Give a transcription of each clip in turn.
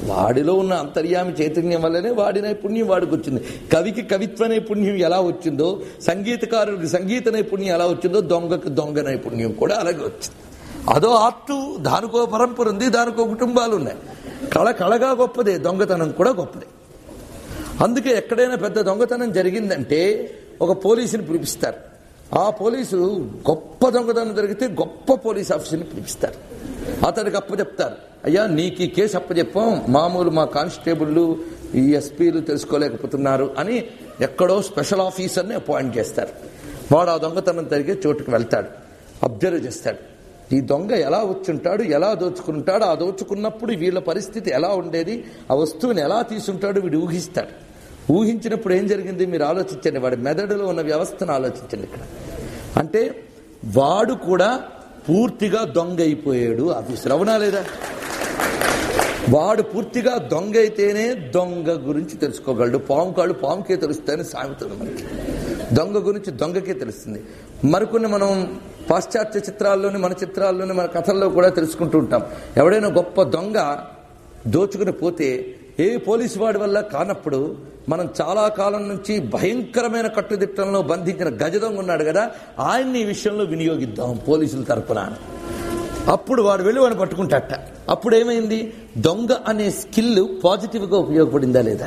వాడిలో ఉన్న అంతర్యామి చైతన్యం వల్లనే వాడి నైపుణ్యం వాడికి వచ్చింది కవికి కవిత్వ నైపుణ్యం ఎలా వచ్చిందో సంగీతకారుడికి సంగీత నైపుణ్యం ఎలా వచ్చిందో దొంగకి దొంగ నైపుణ్యం కూడా అలాగే వచ్చింది అదో ఆర్టు దానికో పరంపర ఉంది దానికో కుటుంబాలు ఉన్నాయి కళ కళగా గొప్పదే దొంగతనం కూడా గొప్పదే అందుకే ఎక్కడైనా పెద్ద దొంగతనం జరిగిందంటే ఒక పోలీసుని పిలిపిస్తారు ఆ పోలీసు గొప్ప దొంగతనం జరిగితే గొప్ప పోలీస్ ఆఫీసర్ని పిలిపిస్తారు అతడికి అప్పచెప్తారు అయ్యా నీకు ఈ కేసు అప్పచెప్పాం మామూలు మా కానిస్టేబుళ్ళు ఈ ఎస్పీలు తెలుసుకోలేకపోతున్నారు అని ఎక్కడో స్పెషల్ ఆఫీసర్ని అపాయింట్ చేస్తారు వాడు ఆ దొంగతనం జరిగే చోటుకు వెళ్తాడు అబ్జర్వ్ చేస్తాడు ఈ దొంగ ఎలా వచ్చుంటాడు ఎలా దోచుకుంటాడు ఆ దోచుకున్నప్పుడు వీళ్ళ పరిస్థితి ఎలా ఉండేది ఆ వస్తువుని ఎలా తీసుంటాడు వీడు ఊహిస్తాడు ఊహించినప్పుడు ఏం జరిగింది మీరు ఆలోచించండి వాడి మెదడులో ఉన్న వ్యవస్థను ఆలోచించండి ఇక్కడ అంటే వాడు కూడా పూర్తిగా దొంగ అయిపోయాడు ఆఫీసులో అవునా లేదా వాడు పూర్తిగా దొంగ అయితేనే దొంగ గురించి తెలుసుకోగలడు పాము కాళ్ళు పాముకే తెలుస్తాయని సామెతలు మనకి దొంగ గురించి దొంగకే తెలుస్తుంది మరికొన్ని మనం పాశ్చాత్య చిత్రాల్లోని మన చిత్రాల్లోని మన కథల్లో కూడా తెలుసుకుంటూ ఉంటాం ఎవడైనా గొప్ప దొంగ దోచుకుని పోతే ఏ పోలీసు వాడి వల్ల కానప్పుడు మనం చాలా కాలం నుంచి భయంకరమైన కట్టుదిట్టంలో బంధించిన గజ దొంగ ఉన్నాడు కదా ఆయన్ని ఈ విషయంలో వినియోగిద్దాం పోలీసుల తరపున అని. అప్పుడు వాడు వెళ్ళి వాడిని పట్టుకుంటాట అప్పుడు ఏమైంది దొంగ అనే స్కిల్ పాజిటివ్గా ఉపయోగపడిందా లేదా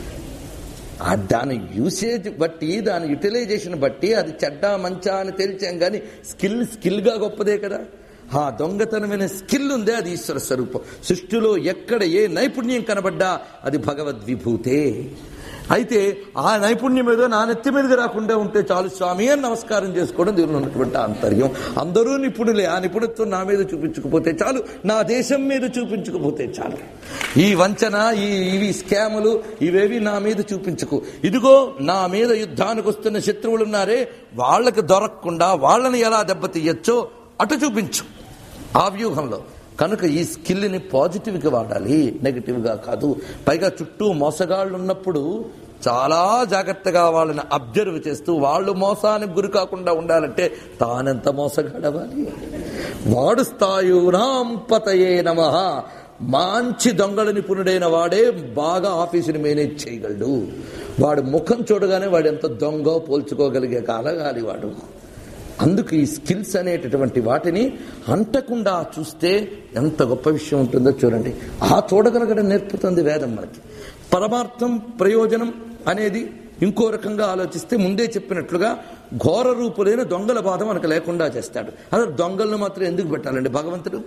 ఆ దాని యూసేజ్ బట్టి దాని యూటిలైజేషన్ బట్టి అది చెడ్డ మంచా అని తేల్చాం కానీ స్కిల్ స్కిల్గా గొప్పదే కదా ఆ దొంగతనమైన స్కిల్ ఉందే అది ఈశ్వర స్వరూపం సృష్టిలో ఎక్కడ ఏ నైపుణ్యం కనబడ్డా అది భగవద్విభూతే అయితే ఆ నైపుణ్యం ఏదో నా నెత్తి మీదకి రాకుండా ఉంటే చాలు స్వామి అని నమస్కారం చేసుకోవడం దీనిలో ఉన్నటువంటి ఆంతర్యం అందరూ నిపుణులే ఆ నిపుణత్వం నా మీద చూపించకపోతే చాలు నా దేశం మీద చూపించకపోతే చాలు ఈ వంచన ఈ ఇవి స్కాములు ఇవేవి నా మీద చూపించకు ఇదిగో నా మీద యుద్ధానికి వస్తున్న శత్రువులు ఉన్నారే వాళ్ళకి దొరకకుండా వాళ్ళని ఎలా దెబ్బతీయచ్చో అటు చూపించు ఆ వ్యూహంలో కనుక ఈ స్కిల్ని పాజిటివ్గా వాడాలి నెగిటివ్గా కాదు పైగా చుట్టూ మోసగాళ్ళు ఉన్నప్పుడు చాలా జాగ్రత్తగా వాళ్ళని అబ్జర్వ్ చేస్తూ వాళ్ళు మోసానికి గురి కాకుండా ఉండాలంటే తానెంత మోసగాడవాలి వాడు స్థాయునాం పతయే నమ మంచి దొంగల నిపుణుడైన వాడే బాగా ఆఫీసుని మేనేజ్ చేయగలడు వాడు ముఖం చూడగానే వాడు ఎంత దొంగ పోల్చుకోగలిగే కాలగాలి వాడు అందుకు ఈ స్కిల్స్ అనేటటువంటి వాటిని అంటకుండా చూస్తే ఎంత గొప్ప విషయం ఉంటుందో చూడండి ఆ చూడగలగడం నేర్పుతుంది వేదం మనకి పరమార్థం ప్రయోజనం అనేది ఇంకో రకంగా ఆలోచిస్తే ముందే చెప్పినట్లుగా ఘోర రూపులైన దొంగల బాధ మనకు లేకుండా చేస్తాడు అసలు దొంగలను మాత్రం ఎందుకు పెట్టాలండి భగవంతుడు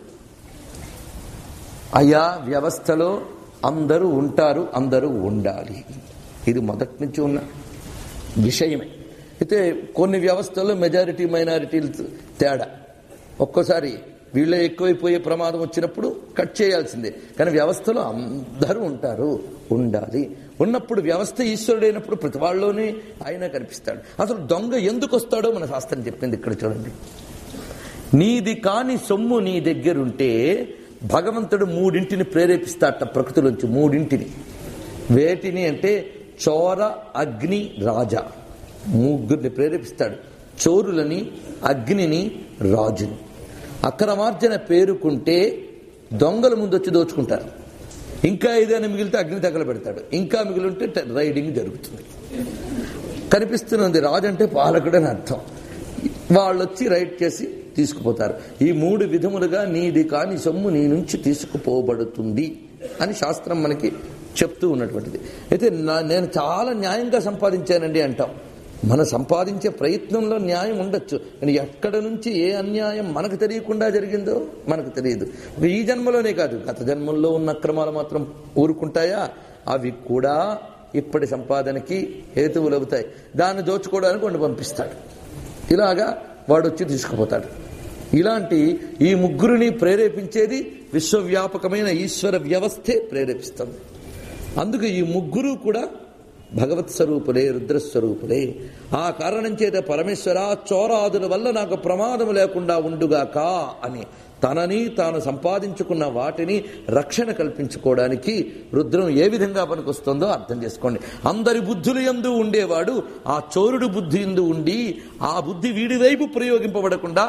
అయ్యా వ్యవస్థలో అందరూ ఉంటారు అందరూ ఉండాలి ఇది మొదటి నుంచి ఉన్న విషయమే అయితే కొన్ని వ్యవస్థల్లో మెజారిటీ మైనారిటీలు తేడా ఒక్కోసారి వీళ్ళే ఎక్కువైపోయే ప్రమాదం వచ్చినప్పుడు కట్ చేయాల్సిందే కానీ వ్యవస్థలో అందరూ ఉంటారు ఉండాలి ఉన్నప్పుడు వ్యవస్థ ఈశ్వరుడైనప్పుడు ప్రతి వాళ్ళలోనే ఆయన కనిపిస్తాడు అసలు దొంగ ఎందుకు వస్తాడో మన శాస్త్రం చెప్పింది ఇక్కడ చూడండి నీది కాని సొమ్ము నీ దగ్గరుంటే భగవంతుడు మూడింటిని ప్రేరేపిస్తాట ప్రకృతిలోంచి మూడింటిని వేటిని అంటే చోర అగ్ని రాజా ముగ్గురిని ప్రేరేపిస్తాడు చోరులని అగ్నిని రాజుని అక్రమార్జన పేరుకుంటే దొంగల ముందు వచ్చి దోచుకుంటారు ఇంకా ఏదైనా మిగిలితే అగ్ని తగల పెడతాడు ఇంకా మిగిలింటే ట- రైడింగ్ జరుగుతుంది కనిపిస్తున్నది రాజు అంటే పాలకుడు అని అర్థం వాళ్ళు వచ్చి రైడ్ చేసి తీసుకుపోతారు ఈ మూడు విధములుగా నీది కాని సొమ్ము నీ నుంచి తీసుకుపోబడుతుంది అని శాస్త్రం మనకి చెప్తూ ఉన్నటువంటిది అయితే నా- నేను చాలా న్యాయంగా సంపాదించానండి అంటాం మన సంపాదించే ప్రయత్నంలో న్యాయం ఉండొచ్చు కానీ ఎక్కడ నుంచి ఏ అన్యాయం మనకు తెలియకుండా జరిగిందో మనకు తెలియదు ఈ జన్మలోనే కాదు గత జన్మల్లో ఉన్న అక్రమాలు మాత్రం ఊరుకుంటాయా అవి కూడా ఇప్పటి సంపాదనకి హేతువులు అవుతాయి దాన్ని దోచుకోవడానికి వాడిని పంపిస్తాడు ఇలాగా వాడు వచ్చి తీసుకుపోతాడు ఇలాంటి ఈ ముగ్గురిని ప్రేరేపించేది విశ్వవ్యాపకమైన ఈశ్వర వ్యవస్థే ప్రేరేపిస్తుంది అందుకు ఈ ముగ్గురు కూడా భగవత్ స్వరూపులే రుద్రస్వరూపులే ఆ కారణం చేత పరమేశ్వర చోరాదుల వల్ల నాకు ప్రమాదం లేకుండా ఉండుగాక అని తనని తాను సంపాదించుకున్న వాటిని రక్షణ కల్పించుకోవడానికి రుద్రం ఏ విధంగా పనికొస్తుందో అర్థం చేసుకోండి అందరి బుద్ధులు ఎందు ఉండేవాడు ఆ చోరుడు బుద్ధి ఎందు ఉండి ఆ బుద్ధి వీడి వైపు ప్రయోగింపబడకుండా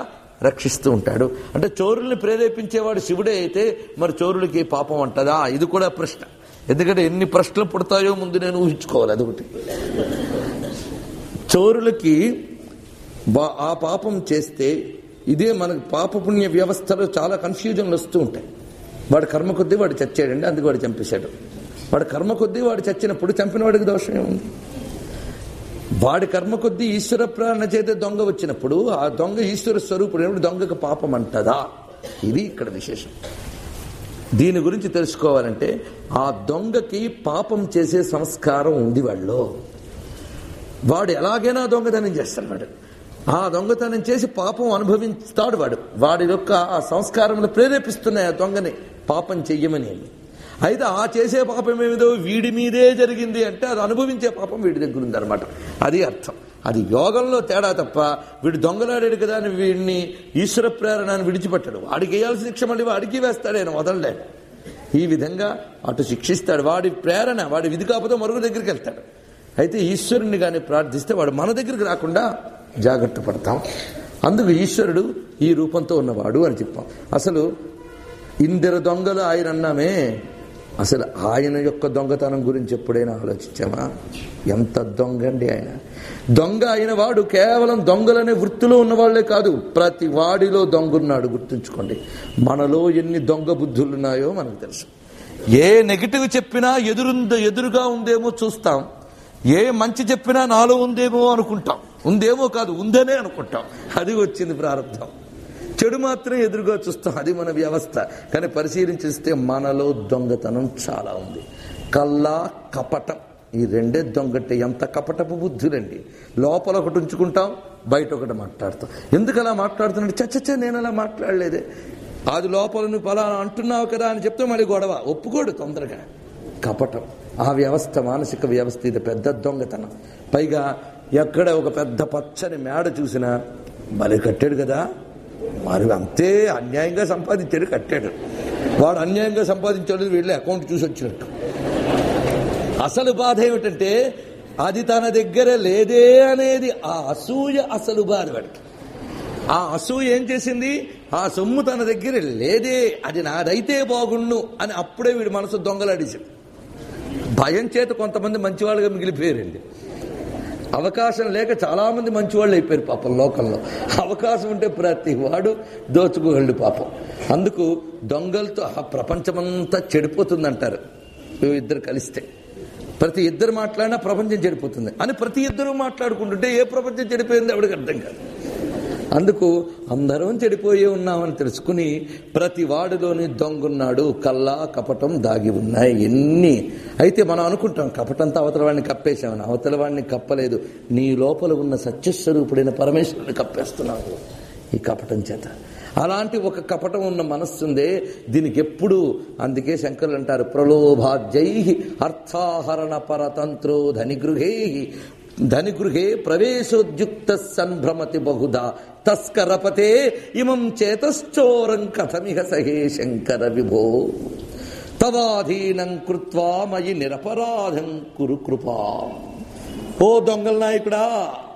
రక్షిస్తూ ఉంటాడు అంటే చోరుల్ని ప్రేరేపించేవాడు శివుడే అయితే మరి చోరులకి పాపం అంటదా ఇది కూడా ప్రశ్న ఎందుకంటే ఎన్ని ప్రశ్నలు పుడతాయో ముందు నేను ఊహించుకోవాలి అదొకటి చోరులకి బా- ఆ పాపం చేస్తే ఇదే మనకు పాపపుణ్య వ్యవస్థలో చాలా కన్ఫ్యూజన్లు వస్తూ ఉంటాయి వాడు కర్మ కొద్దీ వాడు చచ్చాడండి అందుకు వాడు చంపేశాడు వాడు కర్మ కొద్దీ వాడు చచ్చినప్పుడు చంపిన వాడికి దోషం ఏముంది వాడి కర్మ కొద్దీ ఈశ్వర ప్రాణ చేత దొంగ వచ్చినప్పుడు ఆ దొంగ ఈశ్వర స్వరూపుడు దొంగకు పాపం అంటదా ఇది ఇక్కడ విశేషం దీని గురించి తెలుసుకోవాలంటే ఆ దొంగకి పాపం చేసే సంస్కారం ఉంది వాళ్ళలో వాడు ఎలాగైనా దొంగతనం చేస్తాడు వాడు ఆ దొంగతనం చేసి పాపం అనుభవిస్తాడు వాడు వాడి యొక్క ఆ సంస్కారములు ప్రేరేపిస్తున్నాయి ఆ దొంగని పాపం చెయ్యమని అయితే ఆ చేసే పాపం ఏమిదో వీడి మీదే జరిగింది అంటే అది అనుభవించే పాపం వీడి దగ్గర ఉందన్నమాట అది అర్థం అది యోగంలో తేడా తప్ప వీడు దొంగలాడాడు కదా అని వీడిని ఈశ్వర ప్రేరణను విడిచిపెట్టాడు వాడికి వేయాల్సిన శిక్ష మళ్ళీ వాడికి వేస్తాడు ఆయన వదలలేడు ఈ విధంగా అటు శిక్షిస్తాడు వాడి ప్రేరణ వాడి విధి కాకపోతే మరొక దగ్గరికి వెళ్తాడు అయితే ఈశ్వరుని కానీ ప్రార్థిస్తే వాడు మన దగ్గరికి రాకుండా జాగ్రత్త పడతాం అందుకు ఈశ్వరుడు ఈ రూపంతో ఉన్నవాడు అని చెప్పాం అసలు ఇందరు దొంగలు ఆయన అన్నామే అసలు ఆయన యొక్క దొంగతనం గురించి ఎప్పుడైనా ఆలోచించామా ఎంత దొంగ అండి ఆయన దొంగ అయిన వాడు కేవలం దొంగలనే వృత్తిలో ఉన్నవాళ్లే కాదు ప్రతి వాడిలో దొంగున్నాడు గుర్తుంచుకోండి మనలో ఎన్ని దొంగ బుద్ధులున్నాయో మనకు తెలుసు ఏ నెగిటివ్ చెప్పినా ఎదురుంద ఎదురుగా ఉందేమో చూస్తాం ఏ మంచి చెప్పినా నాలో ఉందేమో అనుకుంటాం ఉందేమో కాదు ఉందనే అనుకుంటాం అది వచ్చింది ప్రారంభం చెడు మాత్రం ఎదురుగా చూస్తాం అది మన వ్యవస్థ కానీ పరిశీలించిస్తే మనలో దొంగతనం చాలా ఉంది కల్లా కపటం ఈ రెండే దొంగటే ఎంత కపటపు బుద్ధులండి లోపల ఒకటి ఉంచుకుంటాం బయట ఒకటి మాట్లాడతాం ఎందుకు అలా మాట్లాడుతున్నాడు చచ్చచ్చ నేను అలా మాట్లాడలేదే అది లోపల నువ్వు పలానా అంటున్నావు కదా అని చెప్తే మళ్ళీ గొడవ ఒప్పుకోడు తొందరగా కపటం ఆ వ్యవస్థ మానసిక వ్యవస్థ ఇది పెద్ద దొంగతనం పైగా ఎక్కడ ఒక పెద్ద పచ్చని మేడ చూసినా బలి కట్టాడు కదా మరి అంతే అన్యాయంగా సంపాదించాడు కట్టాడు వాడు అన్యాయంగా సంపాదించాడు వెళ్ళి అకౌంట్ చూసి వచ్చినట్టు అసలు బాధ ఏమిటంటే అది తన దగ్గర లేదే అనేది ఆ అసూయ అసలు బాధ వాడికి ఆ అసూయ ఏం చేసింది ఆ సొమ్ము తన దగ్గర లేదే అది నాదైతే బాగుండు అని అప్పుడే వీడి మనసు దొంగలాడేసింది భయం చేత కొంతమంది మంచివాళ్ళుగా మిగిలిపోయారండి అవకాశం లేక చాలా మంది మంచివాళ్ళు అయిపోయారు పాపం లోకంలో అవకాశం ఉంటే ప్రతి వాడు దోచుకోగలడు పాపం అందుకు దొంగలతో ఆ ప్రపంచమంతా చెడిపోతుందంటారు ఇద్దరు కలిస్తే ప్రతి ఇద్దరు మాట్లాడినా ప్రపంచం చెడిపోతుంది అని ప్రతి ఇద్దరు మాట్లాడుకుంటుంటే ఏ ప్రపంచం చెడిపోయింది ఎవడికి అర్థం కాదు అందుకు అందరం చెడిపోయి ఉన్నామని తెలుసుకుని ప్రతి వాడిలోని దొంగున్నాడు కల్లా కపటం దాగి ఉన్నాయి ఎన్ని అయితే మనం అనుకుంటాం కపటంతా అవతల వాడిని కప్పేశామని అవతల వాడిని కప్పలేదు నీ లోపల ఉన్న సత్యస్వరూపుడైన పరమేశ్వరుని కప్పేస్తున్నావు ఈ కపటం చేత అలాంటి ఒక కపటం ఉన్న మనస్సుందే దీనికి ఎప్పుడు అందుకే శంకరులు అంటారు ప్రలోభాజై అర్థాహరణ పరతంత్రో ధనిగృహే ధనిగృహే ప్రవేశోద్యుక్త సన్భ్రమతి బహుదా తస్కరపతే ఇమం చేతశ్చోరం కథమిహ సహే శంకర విభో తవాధీనం కృత్వా మయి నిరపరాధం కురు కృపా ఓ దొంగల నాయకుడా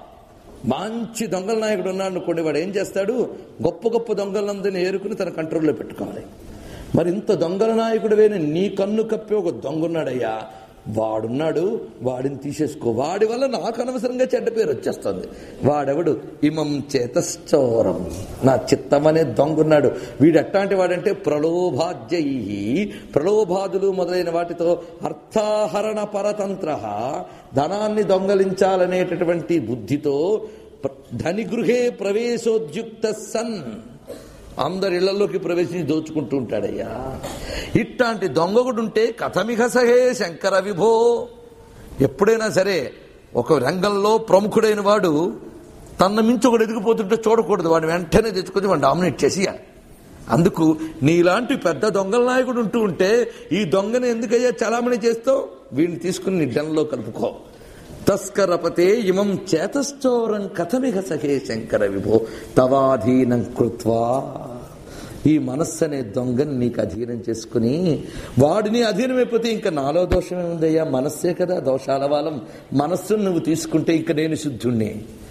మంచి దొంగల నాయకుడు ఉన్నాడు అనుకోండి వాడు ఏం చేస్తాడు గొప్ప గొప్ప దొంగలందరినీ ఏరుకుని తన కంట్రోల్లో పెట్టుకోవాలి మరి ఇంత దొంగల నాయకుడు నీ కన్ను కప్పి ఒక దొంగ ఉన్నాడయ్యా వాడున్నాడు వాడిని తీసేసుకో వాడి వల్ల నాకు అనవసరంగా చెడ్డ పేరు వచ్చేస్తుంది వాడెవడు ఇమం చేతశ్చోరం నా చిత్తం అనే దొంగున్నాడు వీడు ఎట్లాంటి వాడంటే ప్రలోభాద్యై ప్రలోభాదులు మొదలైన వాటితో అర్థాహరణ పరతంత్ర ధనాన్ని దొంగలించాలనేటటువంటి బుద్ధితో ధనిగృహే ప్రవేశోద్యుక్త సన్ అందరి ఇళ్లలోకి ప్రవేశించి దోచుకుంటూ ఉంటాడయ్యా ఇట్లాంటి దొంగకుడు ఉంటే కథమిక సహే శంకర విభో ఎప్పుడైనా సరే ఒక రంగంలో ప్రముఖుడైన వాడు తన మించి ఒకడు ఎదిగిపోతుంటే చూడకూడదు వాడిని వెంటనే తెచ్చుకొని వాడిని డామినేట్ చేసేయాలి అందుకు నీలాంటి పెద్ద దొంగల నాయకుడు ఉంటూ ఉంటే ఈ దొంగని ఎందుకయ్యా చలామణి చేస్తావు వీడిని తీసుకుని నీ డన్లో కలుపుకో తస్కరపతే ఇమం చేతశ్చోరం కథమిగ సఖే శంకర విభో తవాధీనం కృత్వా ఈ మనస్సు అనే దొంగని నీకు అధీనం చేసుకుని వాడిని అధీనమైపోతే ఇంకా నాలో దోషమే ఉందయ్యా మనస్సే కదా దోషాల వాళ్ళం మనస్సును నువ్వు తీసుకుంటే ఇంక నేను శుద్ధుణ్ణి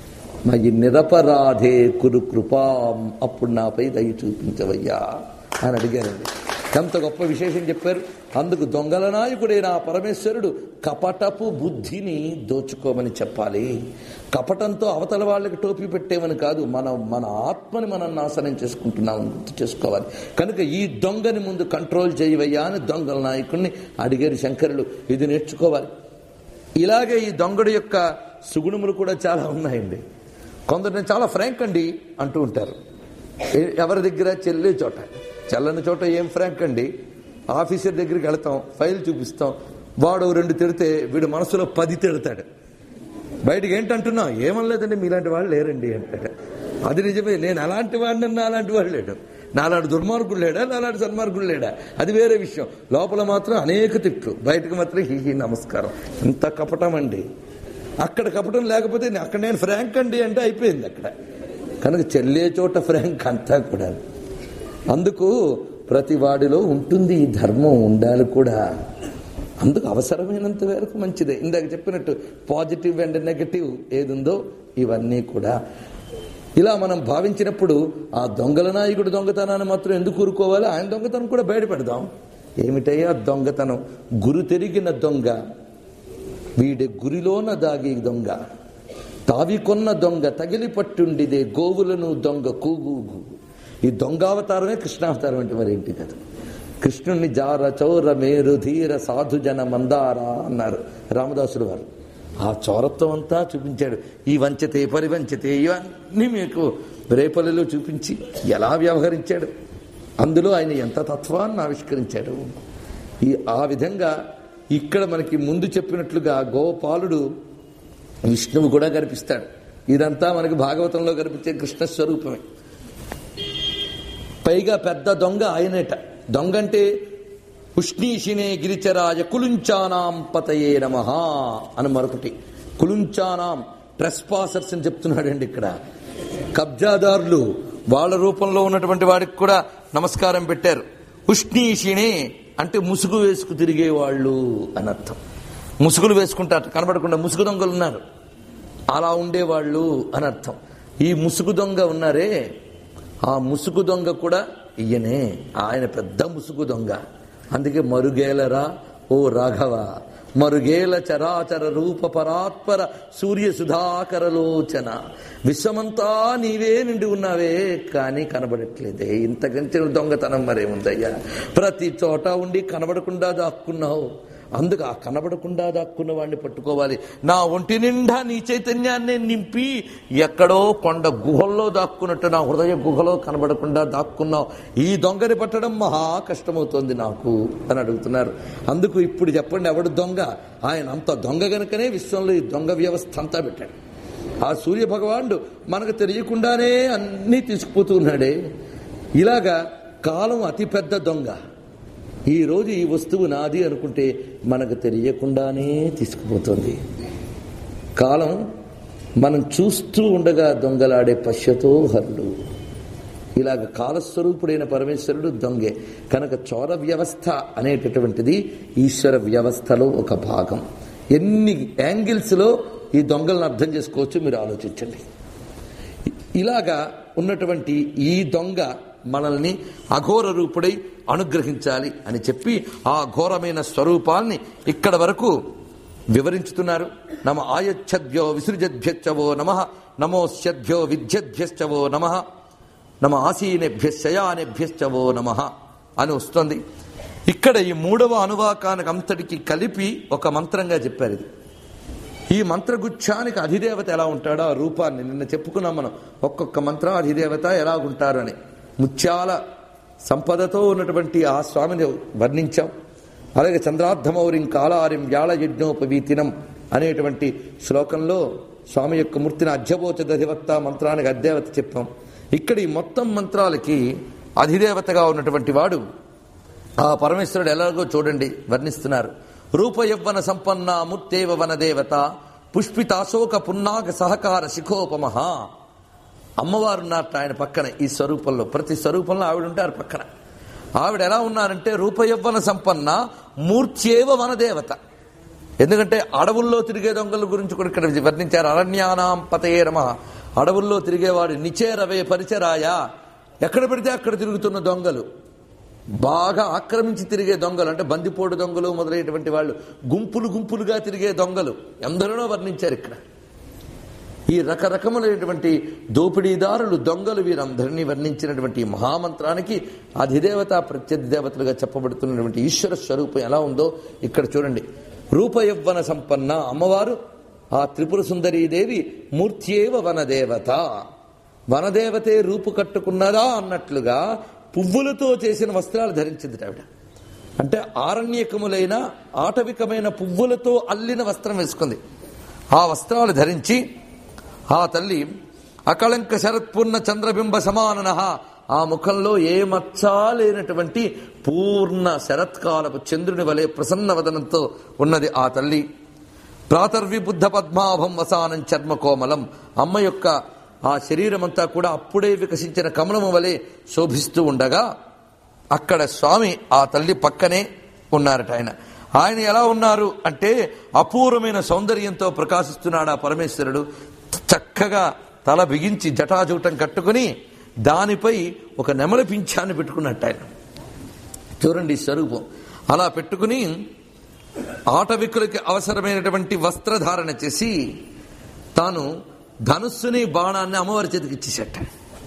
మయి నిరపరాధే కురు కృపాం అప్పుడు నాపై దయ చూపించవయ్యా అని అడిగారండి ఎంత గొప్ప విశేషం చెప్పారు అందుకు దొంగల నాయకుడైన ఆ పరమేశ్వరుడు కపటపు బుద్ధిని దోచుకోమని చెప్పాలి కపటంతో అవతల వాళ్ళకి టోపీ పెట్టేమని కాదు మన మన ఆత్మని మనం నాశనం చేసుకుంటున్నామని గుర్తు చేసుకోవాలి కనుక ఈ దొంగని ముందు కంట్రోల్ చేయవయ్యా అని దొంగల నాయకుడిని అడిగారు శంకరులు ఇది నేర్చుకోవాలి ఇలాగే ఈ దొంగడు యొక్క సుగుణములు కూడా చాలా ఉన్నాయండి కొందరు నేను చాలా ఫ్రాంక్ అండి అంటూ ఉంటారు ఏ- ఎవరి దగ్గర చెల్లే చోట చెల్లని చోట ఏం ఫ్రాంక్ అండి ఆఫీసర్ దగ్గరికి వెళతాం ఫైల్ చూపిస్తాం వాడు రెండు తిడితే వీడు మనసులో పది తిడతాడు బయటికి ఏంటంటున్నావు ఏమనలేదండి మీలాంటి వాళ్ళు లేరండి అంటాడు అది నిజమే నేను అలాంటి వాడిని నాలాంటి వాడు లేడు నాలాంటి దుర్మార్గుడు లేడా నాలాంటి సన్మార్గుడు లేడా అది వేరే విషయం లోపల మాత్రం అనేక తిట్లు బయటకు మాత్రం హీ హీ నమస్కారం ఇంత కపటం అండి అక్కడ కపటం లేకపోతే నే- అక్కడ నేను ఫ్రాంక్ అండి అంటే అయిపోయింది అక్కడ కనుక చెల్లే చోట ఫ్రాంక్ అంతా కూడా అందుకు ప్రతి వాడిలో ఉంటుంది ఈ ధర్మం ఉండాలి కూడా అందుకు అవసరమైనంత వరకు మంచిదే ఇందాక చెప్పినట్టు పాజిటివ్ అండ్ నెగటివ్ ఏది ఉందో ఇవన్నీ కూడా ఇలా మనం భావించినప్పుడు ఆ దొంగల నాయకుడు దొంగతనాన్ని మాత్రం ఎందుకు ఊరుకోవాలి ఆయన దొంగతనం కూడా బయటపెడదాం ఏమిటయ్యా దొంగతనం గురు తెరిగిన దొంగ వీడి గురిలోన దాగి దొంగ తావికొన్న దొంగ తగిలి పట్టుండిదే గోవులను దొంగ కూగు ఈ దొంగావతారమే కృష్ణావతారం అంటే మరి ఏంటి కదా కృష్ణుణ్ణి జార చౌర మేరు ధీర సాధుజన మందార అన్నారు రామదాసుడు వారు ఆ చౌరత్వం అంతా చూపించాడు ఈ వంచతే పరివంచతే ఇవన్నీ మీకు రేపల్లిలో చూపించి ఎలా వ్యవహరించాడు అందులో ఆయన ఎంత తత్వాన్ని ఆవిష్కరించాడు ఈ ఆ విధంగా ఇక్కడ మనకి ముందు చెప్పినట్లుగా గోపాలుడు విష్ణువు కూడా కనిపిస్తాడు ఇదంతా మనకి భాగవతంలో కనిపించే కృష్ణ స్వరూపమే పైగా పెద్ద దొంగ ఆయనేట దొంగ అంటే ఉష్ణీషినే గిరిచరాజ కులుంచానాం పతయే నమ అని మరొకటి కులుంచానాం ట్రెస్పాసర్స్ అని చెప్తున్నాడండి ఇక్కడ కబ్జాదారులు వాళ్ళ రూపంలో ఉన్నటువంటి వాడికి కూడా నమస్కారం పెట్టారు ఉష్ణీషిణే అంటే ముసుగు వేసుకు తిరిగే వాళ్ళు అని అర్థం ముసుగులు వేసుకుంటారు కనబడకుండా ముసుగు దొంగలు ఉన్నారు అలా ఉండేవాళ్ళు అని అర్థం ఈ ముసుగు దొంగ ఉన్నారే ఆ ముసుగు దొంగ కూడా ఈయనే ఆయన పెద్ద ముసుగు దొంగ అందుకే మరుగేలరా ఓ రాఘవ మరుగేల చరాచర రూప పరాత్పర సూర్య సుధాకరలోచన విశ్వమంతా నీవే నిండి ఉన్నావే కానీ కనబడట్లేదే ఇంతకంచిన దొంగతనం మరేముందయ్యా ప్రతి చోట ఉండి కనబడకుండా దాక్కున్నావు అందుకు ఆ కనబడకుండా దాక్కున్న వాడిని పట్టుకోవాలి నా ఒంటి నిండా నీ చైతన్యాన్ని నింపి ఎక్కడో కొండ గుహల్లో దాక్కున్నట్టు నా హృదయ గుహలో కనబడకుండా దాక్కున్నావు ఈ దొంగని పట్టడం మహా కష్టమవుతోంది నాకు అని అడుగుతున్నారు అందుకు ఇప్పుడు చెప్పండి ఎవడు దొంగ ఆయన అంత దొంగ గనుకనే విశ్వంలో ఈ దొంగ వ్యవస్థ అంతా పెట్టాడు ఆ సూర్య భగవానుడు మనకు తెలియకుండానే అన్నీ తీసుకుపోతూ ఉన్నాడే ఇలాగా కాలం అతిపెద్ద దొంగ ఈ రోజు ఈ వస్తువు నాది అనుకుంటే మనకు తెలియకుండానే తీసుకుపోతుంది కాలం మనం చూస్తూ ఉండగా దొంగలాడే పశ్యతో హరుడు ఇలాగ కాలస్వరూపుడైన పరమేశ్వరుడు దొంగే కనుక చోర వ్యవస్థ అనేటటువంటిది ఈశ్వర వ్యవస్థలో ఒక భాగం ఎన్ని యాంగిల్స్లో ఈ దొంగలను అర్థం చేసుకోవచ్చు మీరు ఆలోచించండి ఇలాగా ఉన్నటువంటి ఈ దొంగ మనల్ని అఘోర రూపుడై అనుగ్రహించాలి అని చెప్పి ఆ ఘోరమైన స్వరూపాల్ని ఇక్కడ వరకు వివరించుతున్నారు నమ ఆయచ్చద్యో విసృజద్భ్యచ్చవో నమ నమోస్యద్భ్యో విద్యద్భ్యశ్చవో నమ నమ ఆసీనేభ్య శయానేభ్యశ్చవో నమ అని వస్తుంది ఇక్కడ ఈ మూడవ అనువాకానికి అంతటికి కలిపి ఒక మంత్రంగా చెప్పారు ఇది ఈ మంత్రగుచ్ఛానికి అధిదేవత ఎలా ఉంటాడో ఆ రూపాన్ని నిన్న చెప్పుకున్నాం మనం ఒక్కొక్క మంత్రం అధిదేవత ఎలా ఉంటారు అని ముత్యాల సంపదతో ఉన్నటువంటి ఆ స్వామిని వర్ణించాం అలాగే చంద్రార్ధమౌరిం కాలారిం వ్యాళ యజ్ఞోపవీతినం అనేటువంటి శ్లోకంలో స్వామి యొక్క మూర్తిని అధ్యబోచ దధివత్త మంత్రానికి అధ్యవత చెప్పాం ఇక్కడ ఈ మొత్తం మంత్రాలకి అధిదేవతగా ఉన్నటువంటి వాడు ఆ పరమేశ్వరుడు ఎలాగో చూడండి వర్ణిస్తున్నారు రూప యవ్వన సంపన్న మూర్తేవ వనదేవత పుష్పితాశోక పున్నాగ సహకార శిఖోపమహ అమ్మవారు ఉన్నారట ఆయన పక్కన ఈ స్వరూపంలో ప్రతి స్వరూపంలో ఆవిడ ఉంటారు పక్కన ఆవిడ ఎలా ఉన్నారంటే రూపయవ్వన సంపన్న మూర్త్యేవ వనదేవత ఎందుకంటే అడవుల్లో తిరిగే దొంగల గురించి కూడా ఇక్కడ వర్ణించారు అరణ్యానాం పతయే నమ అడవుల్లో తిరిగేవాడు నిచేరవే పరిచరాయ ఎక్కడ పెడితే అక్కడ తిరుగుతున్న దొంగలు బాగా ఆక్రమించి తిరిగే దొంగలు అంటే బందిపోటు దొంగలు మొదలైనటువంటి వాళ్ళు గుంపులు గుంపులుగా తిరిగే దొంగలు ఎందరినో వర్ణించారు ఇక్కడ ఈ రకరకములైనటువంటి దోపిడీదారులు దొంగలు వీరందరినీ వర్ణించినటువంటి ఈ మహామంత్రానికి అధిదేవత ప్రత్యధిదేవతలుగా చెప్పబడుతున్నటువంటి ఈశ్వర స్వరూపం ఎలా ఉందో ఇక్కడ చూడండి రూపయవ్వన సంపన్న అమ్మవారు ఆ త్రిపుర సుందరీదేవి మూర్త్యేవ వనదేవత వనదేవతే రూపు కట్టుకున్నదా అన్నట్లుగా పువ్వులతో చేసిన వస్త్రాలు ధరించింది ఆవిడ అంటే ఆరణ్యకములైన ఆటవికమైన పువ్వులతో అల్లిన వస్త్రం వేసుకుంది ఆ వస్త్రాలు ధరించి ఆ తల్లి అకళంక శరత్పూర్ణ చంద్రబింబ సమానన ఆ ముఖంలో ఏ మచ్చా లేనటువంటి పూర్ణ శరత్కాలపు చంద్రుని వలె ప్రసన్న వదనంతో ఉన్నది ఆ తల్లి ప్రాతర్విబుద్ధ పద్మాభం వసానం చర్మ కోమలం అమ్మ యొక్క ఆ శరీరమంతా కూడా అప్పుడే వికసించిన కమలము వలె శోభిస్తూ ఉండగా అక్కడ స్వామి ఆ తల్లి పక్కనే ఉన్నారట ఆయన ఆయన ఎలా ఉన్నారు అంటే అపూర్వమైన సౌందర్యంతో ప్రకాశిస్తున్నాడు ఆ పరమేశ్వరుడు చక్కగా తల బిగించి జటాజూటం కట్టుకుని దానిపై ఒక నెమలి పింఛాన్ని పెట్టుకున్నట్టు ఆయన చూడండి ఈ స్వరూపం అలా పెట్టుకుని ఆటవికులకి అవసరమైనటువంటి వస్త్రధారణ చేసి తాను ధనుస్సుని బాణాన్ని అమ్మవారి చేతికి ఇచ్చేసట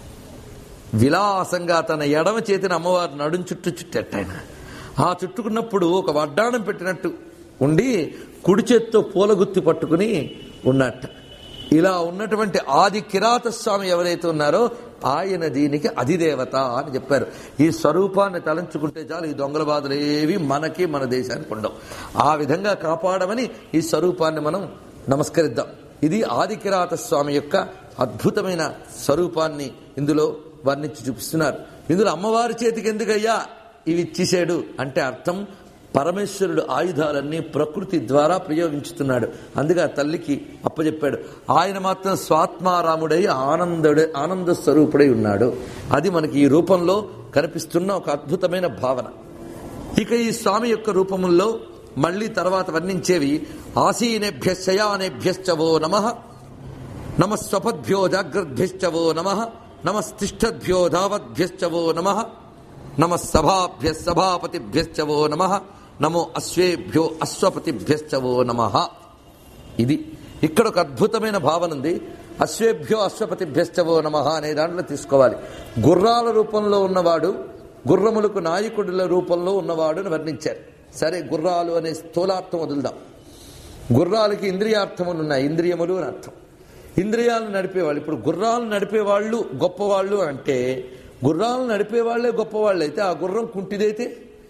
విలాసంగా తన ఎడమ చేతిని అమ్మవారి నడుం చుట్టూ చుట్టట ఆయన ఆ చుట్టుకున్నప్పుడు ఒక వడ్డాణం పెట్టినట్టు ఉండి కుడి చేత్తో పూలగుత్తి పట్టుకుని ఉన్నట్ట ఇలా ఉన్నటువంటి ఆది కిరాత స్వామి ఎవరైతే ఉన్నారో ఆయన దీనికి అధిదేవత అని చెప్పారు ఈ స్వరూపాన్ని తలంచుకుంటే చాలు ఈ దొంగల బాధలు ఏవి మనకి మన దేశానికి ఉండవు ఆ విధంగా కాపాడమని ఈ స్వరూపాన్ని మనం నమస్కరిద్దాం ఇది ఆది కిరాత స్వామి యొక్క అద్భుతమైన స్వరూపాన్ని ఇందులో వర్ణించి చూపిస్తున్నారు ఇందులో అమ్మవారి చేతికి ఎందుకయ్యా ఇవి ఇచ్చేసాడు అంటే అర్థం పరమేశ్వరుడు ఆయుధాలన్నీ ప్రకృతి ద్వారా ప్రయోగించుతున్నాడు అందుకే ఆ తల్లికి అప్పచెప్పాడు ఆయన మాత్రం స్వాత్మారాముడై ఆనందుడే ఆనంద స్వరూపుడై ఉన్నాడు అది మనకి ఈ రూపంలో కనిపిస్తున్న ఒక అద్భుతమైన భావన ఇక ఈ స్వామి యొక్క రూపముల్లో మళ్ళీ తర్వాత వర్ణించేవి ఆసీనేభ్య శయానేభ్యశ్చవో నమ నమ స్వపద్భ్యో జాగ్రద్భ్యశ్చవో నమ నమస్తిష్టద్భ్యో ధావద్భ్యశ్చవో నమ నమ సభాభ్య సభాపతిభ్యశ్చవో నమ నమో అశ్వేభ్యో అశ్వపతిభ్యశ్చవో నమ ఇది ఇక్కడ ఒక అద్భుతమైన భావన ఉంది అశ్వేభ్యో అశ్వపతిభ్యశ్చవో నమ అనే దాంట్లో తీసుకోవాలి గుర్రాల రూపంలో ఉన్నవాడు గుర్రములకు నాయకుడుల రూపంలో ఉన్నవాడు అని వర్ణించారు సరే గుర్రాలు అనే స్థూలార్థం వదులుదాం గుర్రాలకి ఇంద్రియార్థములు ఉన్నాయి ఇంద్రియములు అని అర్థం ఇంద్రియాలు నడిపేవాళ్ళు ఇప్పుడు గుర్రాలు నడిపేవాళ్ళు గొప్పవాళ్ళు అంటే గుర్రాలు నడిపేవాళ్లే గొప్పవాళ్ళు అయితే ఆ గుర్రం కుంటిదైతే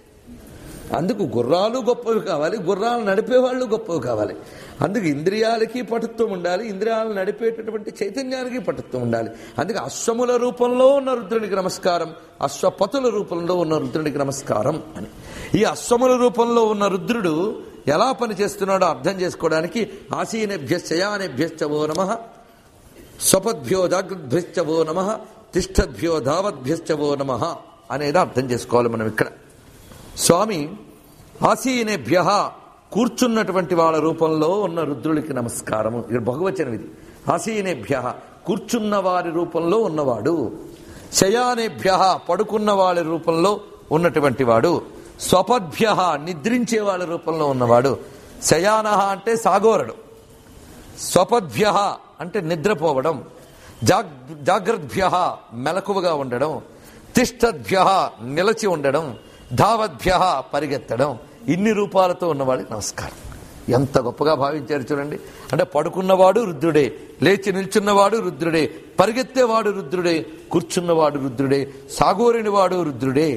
అందుకు గుర్రాలు గొప్పవి కావాలి గుర్రాలు నడిపేవాళ్ళు గొప్పవి కావాలి అందుకు ఇంద్రియాలకి పటుత్వం ఉండాలి ఇంద్రియాలను నడిపేటటువంటి చైతన్యానికి పటుత్వం ఉండాలి అందుకే అశ్వముల రూపంలో ఉన్న రుద్రునికి నమస్కారం అశ్వపతుల రూపంలో ఉన్న రుద్రునికి నమస్కారం అని ఈ అశ్వముల రూపంలో ఉన్న రుద్రుడు ఎలా పనిచేస్తున్నాడో అర్థం చేసుకోవడానికి ఆసీనేభ్య శయానేభ్యశ్చవో నమ స్వపద్భ్యో జాగ్రద్భ్యశ్చవో నమ తిష్టద్భ్యో ధావద్భ్యశ్చవో నమ అనేది అర్థం చేసుకోవాలి మనం ఇక్కడ స్వామి ఆసీనేభ్య కూర్చున్నటువంటి వాళ్ళ రూపంలో ఉన్న రుద్రుడికి నమస్కారము ఇక్కడ బహువచనం ఇది ఆసీనేభ్య కూర్చున్న వారి రూపంలో ఉన్నవాడు శయానేభ్య పడుకున్న వాళ్ళ రూపంలో ఉన్నటువంటి వాడు స్వపద్భ్య నిద్రించే వాళ్ళ రూపంలో ఉన్నవాడు శయాన అంటే సాగోరడు స్వపద్భ్య అంటే నిద్రపోవడం జాగ్ జాగ్రద్భ్య మెలకువగా ఉండడం తిష్టద్భ్య నిలచి ఉండడం ధావద్భ్య పరిగెత్తడం ఇన్ని రూపాలతో ఉన్నవాడికి నమస్కారం ఎంత గొప్పగా భావించారు చూడండి అంటే పడుకున్నవాడు రుద్రుడే లేచి నిల్చున్నవాడు రుద్రుడే పరిగెత్తేవాడు రుద్రుడే కూర్చున్నవాడు రుద్రుడే సాగోరినవాడు రుద్రుడే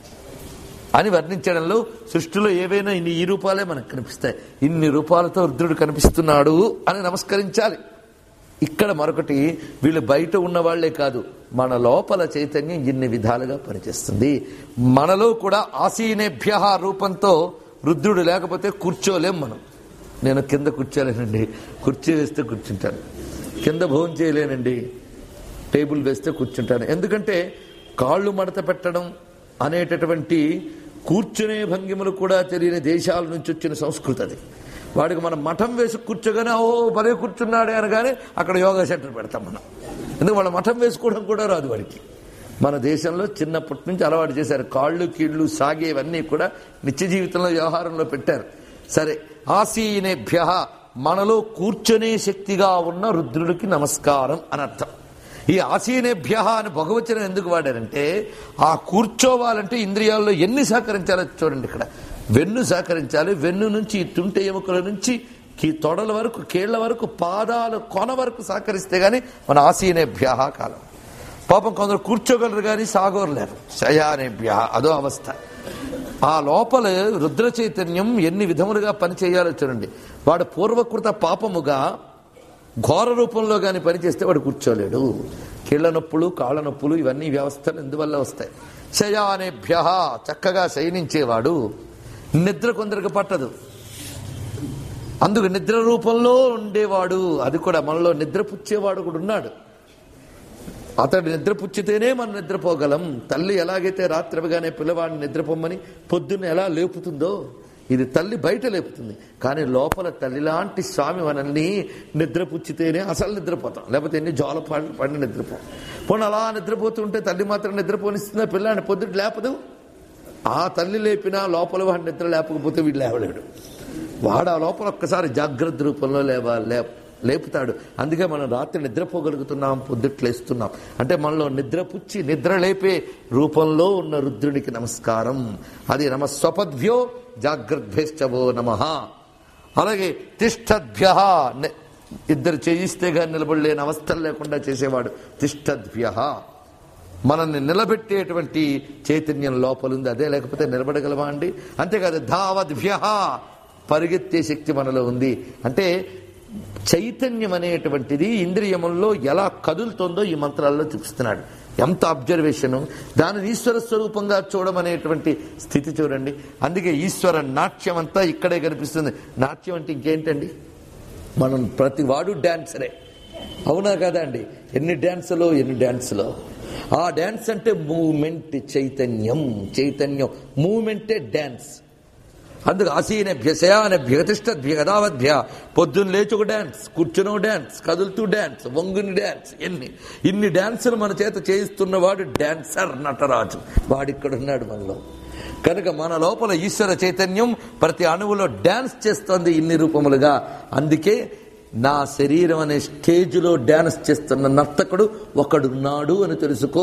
అని వర్ణించడంలో సృష్టిలో ఏవైనా ఇన్ని ఈ రూపాలే మనకు కనిపిస్తాయి ఇన్ని రూపాలతో రుద్రుడు కనిపిస్తున్నాడు అని నమస్కరించాలి ఇక్కడ మరొకటి వీళ్ళు బయట ఉన్న వాళ్లే కాదు మన లోపల చైతన్యం ఇన్ని విధాలుగా పనిచేస్తుంది మనలో కూడా ఆసీనేభ్య రూపంతో రుద్రుడు లేకపోతే కూర్చోలేం మనం నేను కింద కూర్చోలేనండి కుర్చీ వేస్తే కూర్చుంటాను కింద భోజనం చేయలేనండి టేబుల్ వేస్తే కూర్చుంటాను ఎందుకంటే కాళ్ళు మడత పెట్టడం అనేటటువంటి కూర్చునే భంగిమలు కూడా తెలియని దేశాల నుంచి వచ్చిన సంస్కృతి అది వాడికి మనం మఠం వేసి కూర్చోగానే ఓ భలే కూర్చున్నాడే అనగానే అక్కడ యోగా సెంటర్ పెడతాం మనం ఎందుకు వాళ్ళ మఠం వేసుకోవడం కూడా రాదు వాడికి మన దేశంలో చిన్నప్పటి నుంచి అలవాటు చేశారు కాళ్ళు కీళ్లు సాగేవన్నీ కూడా నిత్య జీవితంలో వ్యవహారంలో పెట్టారు సరే ఆసీనేభ్య మనలో కూర్చొనే శక్తిగా ఉన్న రుద్రుడికి నమస్కారం అని అర్థం ఈ ఆసీనేభ్య అని భగవచనం ఎందుకు వాడారంటే ఆ కూర్చోవాలంటే ఇంద్రియాల్లో ఎన్ని సహకరించాలో చూడండి ఇక్కడ వెన్ను సహకరించాలి వెన్ను నుంచి ఈ తుంటె ఎముకల నుంచి కీ తొడల వరకు కీళ్ల వరకు పాదాలు కొన వరకు సహకరిస్తే గాని మన ఆసీనేభ్య కాలం పాపం కొందరు కూర్చోగలరు కానీ సాగోరలేరు శయానేభ్య అదో అవస్థ ఆ లోపల రుద్ర చైతన్యం ఎన్ని విధములుగా పనిచేయాలో చూడండి వాడు పూర్వకృత పాపముగా ఘోర రూపంలో కానీ పనిచేస్తే వాడు కూర్చోలేడు కీళ్ల నొప్పులు కాళ్ళ నొప్పులు ఇవన్నీ వ్యవస్థలు ఎందువల్ల వస్తాయి శయానేభ్య చక్కగా శయనించేవాడు నిద్ర కొందరికి పట్టదు అందుకు నిద్ర రూపంలో ఉండేవాడు అది కూడా మనలో నిద్ర పుచ్చేవాడు కూడా ఉన్నాడు అతడు నిద్రపుచ్చితేనే మనం నిద్రపోగలం తల్లి ఎలాగైతే రాత్రిగానే పిల్లవాడిని నిద్రపోమ్మని పొద్దున్న ఎలా లేపుతుందో ఇది తల్లి బయట లేపుతుంది కానీ లోపల తల్లి లాంటి స్వామి మనల్ని నిద్రపుచ్చితేనే అసలు నిద్రపోతాం లేకపోతే ఎన్ని జోల పడి పడి నిద్రపోం పోనీ అలా నిద్రపోతుంటే తల్లి మాత్రం నిద్రపోనిస్తుందా పిల్లాన్ని పొద్దుట లేపదు ఆ తల్లి లేపినా లోపల వాడు నిద్ర లేపకపోతే వీడు లేవలేడు వాడు ఆ లోపల ఒక్కసారి జాగ్రత్త రూపంలో లేవా లే లేపుతాడు అందుకే మనం రాత్రి నిద్రపోగలుగుతున్నాం పొద్దుట్లేస్తున్నాం అంటే మనలో నిద్రపుచ్చి నిద్ర లేపే రూపంలో ఉన్న రుద్రునికి నమస్కారం అది నమ స్వపద్భ్యో జాగ్రద్భ్యశ్చవో నమ అలాగే తిష్టద్భ్య ఇద్దరు చేయిస్తే గాని నిలబడలేని అవస్థలు లేకుండా చేసేవాడు తిష్టద్భ్య మనల్ని నిలబెట్టేటువంటి చైతన్యం లోపలుంది అదే లేకపోతే నిలబడగలమా అండి అంతేకాదు ధావద్భ్య పరిగెత్తే శక్తి మనలో ఉంది అంటే చైతన్యం అనేటువంటిది ఇంద్రియముల్లో ఎలా కదులుతుందో ఈ మంత్రాల్లో చూపిస్తున్నాడు ఎంత అబ్జర్వేషన్ దానిని ఈశ్వర స్వరూపంగా చూడడం అనేటువంటి స్థితి చూడండి అందుకే ఈశ్వర నాట్యం అంతా ఇక్కడే కనిపిస్తుంది నాట్యం అంటే ఇంకేంటండి మనం ప్రతి వాడు డాన్సరే అవునా కదా అండి ఎన్ని డాన్సులో ఎన్ని డాన్సులో ఆ డాన్స్ అంటే మూమెంట్ చైతన్యం చైతన్యం మూమెంటే డాన్స్ అందుకు ఆసీనభ్య శయానభ్య తిష్టభ్య గదావద్భ్య పొద్దున్న లేచి ఒక డాన్స్ కూర్చుని ఒక డాన్స్ కదులుతూ డాన్స్ వంగుని డాన్స్ ఎన్ని ఇన్ని డాన్సులు మన చేత చేయిస్తున్నవాడు డాన్సర్ నటరాజు వాడిక్కడ ఉన్నాడు మనలో కనుక మన లోపల ఈశ్వర చైతన్యం ప్రతి అణువులో డాన్స్ చేస్తోంది ఇన్ని రూపములుగా అందుకే నా శరీరం అనే స్టేజ్లో డాన్స్ చేస్తున్న నర్తకుడు ఒకడున్నాడు అని తెలుసుకో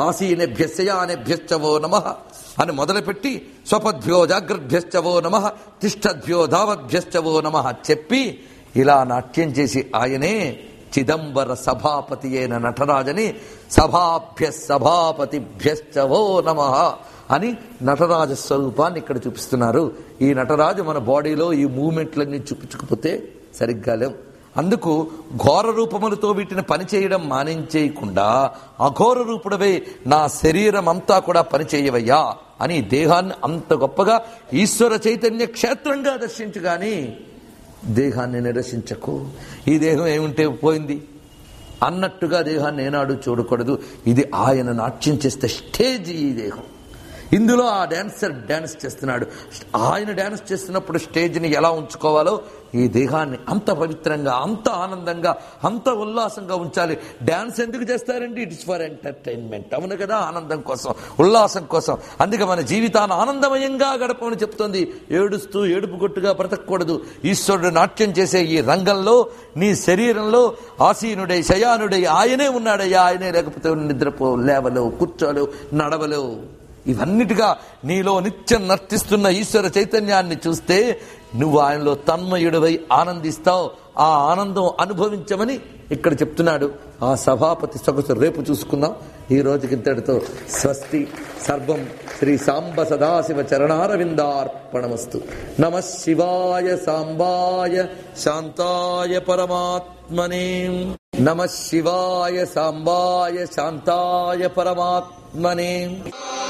ఆసీనభ్యశయానేభ్యశ్చవో నమ అని మొదలుపెట్టి స్వపద్భ్యో జాగ్రద్భ్యశ్చవో నమ తిష్టద్భ్యో ధావద్భ్యశ్చవో నమ చెప్పి ఇలా నాట్యం చేసి ఆయనే చిదంబర సభాపతి అయిన నటరాజని సభాభ్య సభాపతిభ్యశ్చవో నమ అని నటరాజ స్వరూపాన్ని ఇక్కడ చూపిస్తున్నారు ఈ నటరాజు మన బాడీలో ఈ మూమెంట్లన్నీ చూపించకపోతే సరిగ్గా లేవు అందుకు ఘోర రూపములతో వీటిని పనిచేయడం మానించేయకుండా అఘోర రూపుడవే నా శరీరం అంతా కూడా పనిచేయవయ్యా అని దేహాన్ని అంత గొప్పగా ఈశ్వర చైతన్య క్షేత్రంగా దర్శించు గాని దేహాన్ని నిరసించకు ఈ దేహం ఏముంటే పోయింది అన్నట్టుగా దేహాన్ని ఏనాడు చూడకూడదు ఇది ఆయన నాట్యం చేస్తే స్టేజ్ ఈ దేహం ఇందులో ఆ డాన్సర్ డాన్స్ చేస్తున్నాడు ఆయన డాన్స్ చేస్తున్నప్పుడు స్టేజ్ని ఎలా ఉంచుకోవాలో ఈ దేహాన్ని అంత పవిత్రంగా అంత ఆనందంగా అంత ఉల్లాసంగా ఉంచాలి డాన్స్ ఎందుకు చేస్తారండి ఇట్స్ ఫర్ ఎంటర్టైన్మెంట్ అవును కదా ఆనందం కోసం ఉల్లాసం కోసం అందుకే మన జీవితాన్ని ఆనందమయంగా గడపమని చెప్తోంది ఏడుస్తూ ఏడుపు కొట్టుగా బ్రతకూడదు ఈశ్వరుడు నాట్యం చేసే ఈ రంగంలో నీ శరీరంలో ఆసీనుడై శయానుడై ఆయనే ఉన్నాడయ్యా ఆయనే లేకపోతే నిద్రపో లేవలేవు కూర్చోలేవు నడవలేవు ఇవన్నిటిగా నీలో నిత్యం నర్తిస్తున్న ఈశ్వర చైతన్యాన్ని చూస్తే నువ్వు ఆయనలో తన్మయుడివై ఆనందిస్తావు ఆ ఆనందం అనుభవించమని ఇక్కడ చెప్తున్నాడు ఆ సభాపతి సొగసు రేపు చూసుకుందాం ఈ రోజుకి ఇంతటితో స్వస్తి సర్వం శ్రీ సాంబ సదాశివ చరణారవిందార్పణమస్తు నమ శివాయ సాంబాయ శాంతాయ పరమాత్మనే నమ శివాయ సాంబాయ శాంతాయ పరమాత్మనే